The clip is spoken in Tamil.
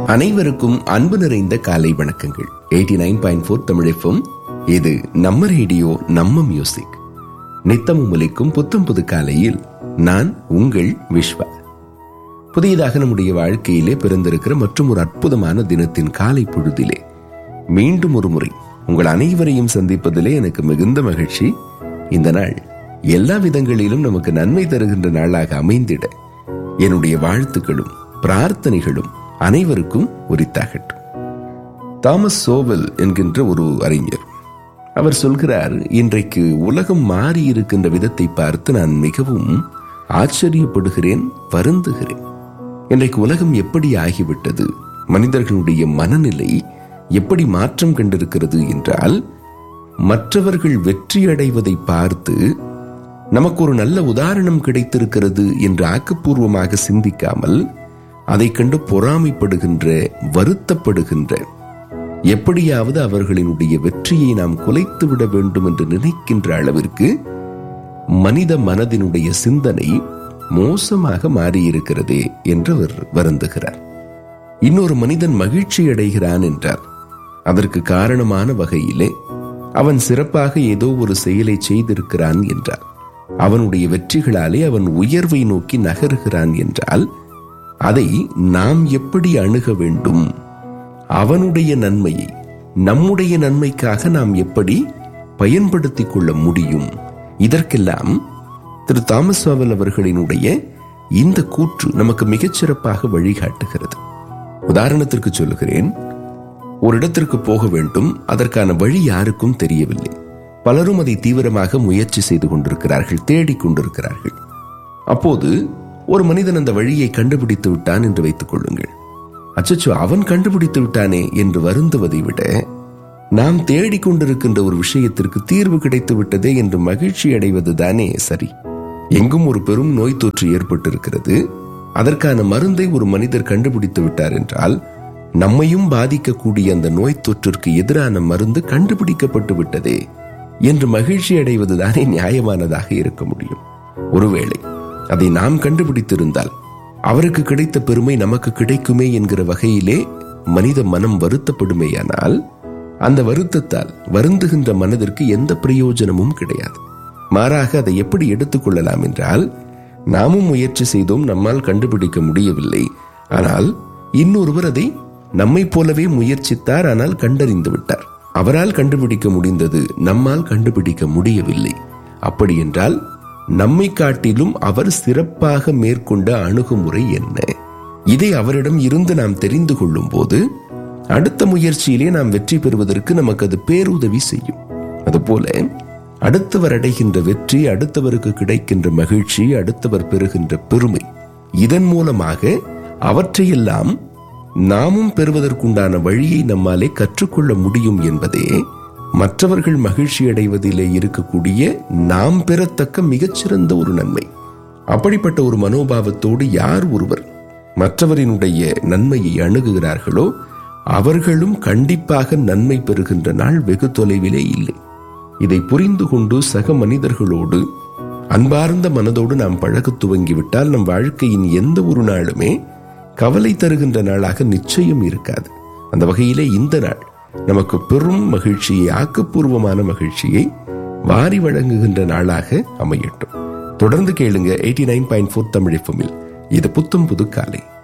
அனைவருக்கும் அன்பு நிறைந்த காலை வணக்கங்கள் eighty nine point four Tamil இது நம்ம ரேடியோ நம்ம மியூசிக் நித்தமும் ஒலிக்கும் புத்தம் புது காலையில் நான் உங்கள் விஸ்வா புதியதாக நம்முடைய வாழ்க்கையிலே பிறந்திருக்கிற மற்றும் ஒரு அற்புதமான தினத்தின் காலை பொழுதிலே மீண்டும் ஒரு முறை உங்கள் அனைவரையும் சந்திப்பதிலே எனக்கு மிகுந்த மகிழ்ச்சி இந்த நாள் எல்லா விதங்களிலும் நமக்கு நன்மை தருகின்ற நாளாக அமைந்திட என்னுடைய வாழ்த்துக்களும் பிரார்த்தனைகளும் அனைவருக்கும் உரித்தாகட்டும் தாமஸ் சோவல் என்கின்ற ஒரு அறிஞர் அவர் சொல்கிறார் இன்றைக்கு உலகம் மாறி இருக்கின்ற விதத்தை பார்த்து நான் மிகவும் ஆச்சரியப்படுகிறேன் வருந்துகிறேன் இன்றைக்கு உலகம் எப்படி ஆகிவிட்டது மனிதர்களுடைய மனநிலை எப்படி மாற்றம் கண்டிருக்கிறது என்றால் மற்றவர்கள் வெற்றி அடைவதை பார்த்து நமக்கு ஒரு நல்ல உதாரணம் கிடைத்திருக்கிறது என்று ஆக்கப்பூர்வமாக சிந்திக்காமல் அதை கண்டு பொறாமைப்படுகின்ற வருத்தப்படுகின்ற எப்படியாவது அவர்களினுடைய வெற்றியை நாம் குலைத்து விட வேண்டும் என்று நினைக்கின்ற அளவிற்கு மனித மனதினுடைய சிந்தனை மோசமாக மாறியிருக்கிறதே என்று அவர் வருந்துகிறார் இன்னொரு மனிதன் மகிழ்ச்சி அடைகிறான் என்றார் அதற்கு காரணமான வகையிலே அவன் சிறப்பாக ஏதோ ஒரு செயலை செய்திருக்கிறான் என்றார் அவனுடைய வெற்றிகளாலே அவன் உயர்வை நோக்கி நகருகிறான் என்றால் அதை நாம் எப்படி அணுக வேண்டும் அவனுடைய நன்மையை நம்முடைய நன்மைக்காக நாம் எப்படி பயன்படுத்திக் கொள்ள முடியும் இதற்கெல்லாம் திரு தாமஸ் வாவல் அவர்களினுடைய இந்த கூற்று நமக்கு மிகச்சிறப்பாக வழிகாட்டுகிறது உதாரணத்திற்கு சொல்லுகிறேன் ஒரு இடத்திற்கு போக வேண்டும் அதற்கான வழி யாருக்கும் தெரியவில்லை பலரும் அதை தீவிரமாக முயற்சி செய்து கொண்டிருக்கிறார்கள் தேடிக் கொண்டிருக்கிறார்கள் அப்போது ஒரு மனிதன் அந்த வழியை கண்டுபிடித்து விட்டான் என்று வைத்துக் கொள்ளுங்கள் அச்சச்சோ அவன் கண்டுபிடித்து விட்டானே என்று வருந்துவதை விட நாம் தேடிக்கொண்டிருக்கின்ற ஒரு விஷயத்திற்கு தீர்வு கிடைத்து விட்டதே என்று மகிழ்ச்சி அடைவது தானே சரி எங்கும் ஒரு பெரும் நோய் தொற்று ஏற்பட்டிருக்கிறது அதற்கான மருந்தை ஒரு மனிதர் கண்டுபிடித்து விட்டார் என்றால் நம்மையும் பாதிக்கக்கூடிய அந்த நோய் தொற்றிற்கு எதிரான மருந்து கண்டுபிடிக்கப்பட்டு விட்டதே என்று மகிழ்ச்சி அடைவது தானே நியாயமானதாக இருக்க முடியும் ஒருவேளை அதை நாம் கண்டுபிடித்திருந்தால் அவருக்கு கிடைத்த பெருமை நமக்கு கிடைக்குமே என்கிற வகையிலே மனித மனம் வருத்தப்படுமேயானால் அந்த வருத்தத்தால் வருந்துகின்ற மனதிற்கு எந்த பிரயோஜனமும் கிடையாது மாறாக அதை எப்படி எடுத்துக்கொள்ளலாம் என்றால் நாமும் முயற்சி செய்தோம் நம்மால் கண்டுபிடிக்க முடியவில்லை ஆனால் இன்னொருவர் அதை நம்மை போலவே முயற்சித்தார் ஆனால் கண்டறிந்து விட்டார் அவரால் கண்டுபிடிக்க முடிந்தது நம்மால் கண்டுபிடிக்க முடியவில்லை அப்படி என்றால் நம்மை காட்டிலும் அவர் சிறப்பாக மேற்கொண்ட அணுகுமுறை என்ன இதை அவரிடம் இருந்து நாம் தெரிந்து கொள்ளும் போது அடுத்த முயற்சியிலே நாம் வெற்றி பெறுவதற்கு நமக்கு அது பேருதவி செய்யும் அதுபோல அடுத்தவர் அடைகின்ற வெற்றி அடுத்தவருக்கு கிடைக்கின்ற மகிழ்ச்சி அடுத்தவர் பெறுகின்ற பெருமை இதன் மூலமாக அவற்றையெல்லாம் நாமும் பெறுவதற்குண்டான வழியை நம்மாலே கற்றுக்கொள்ள முடியும் என்பதே மற்றவர்கள் மகிழ்ச்சி அடைவதிலே இருக்கக்கூடிய நாம் பெறத்தக்க மிகச்சிறந்த ஒரு நன்மை அப்படிப்பட்ட ஒரு மனோபாவத்தோடு யார் ஒருவர் மற்றவரினுடைய நன்மையை அணுகுகிறார்களோ அவர்களும் கண்டிப்பாக நன்மை பெறுகின்ற நாள் வெகு தொலைவிலே இல்லை இதை புரிந்து கொண்டு சக மனிதர்களோடு அன்பார்ந்த மனதோடு நாம் பழக துவங்கிவிட்டால் நம் வாழ்க்கையின் எந்த ஒரு நாளுமே கவலை தருகின்ற நாளாக நிச்சயம் இருக்காது அந்த வகையிலே இந்த நாள் நமக்கு பெரும் மகிழ்ச்சியை ஆக்கப்பூர்வமான மகிழ்ச்சியை வாரி வழங்குகின்ற நாளாக அமையட்டும் தொடர்ந்து கேளுங்க eighty nine point four Tamil இது புத்தம் புது காலை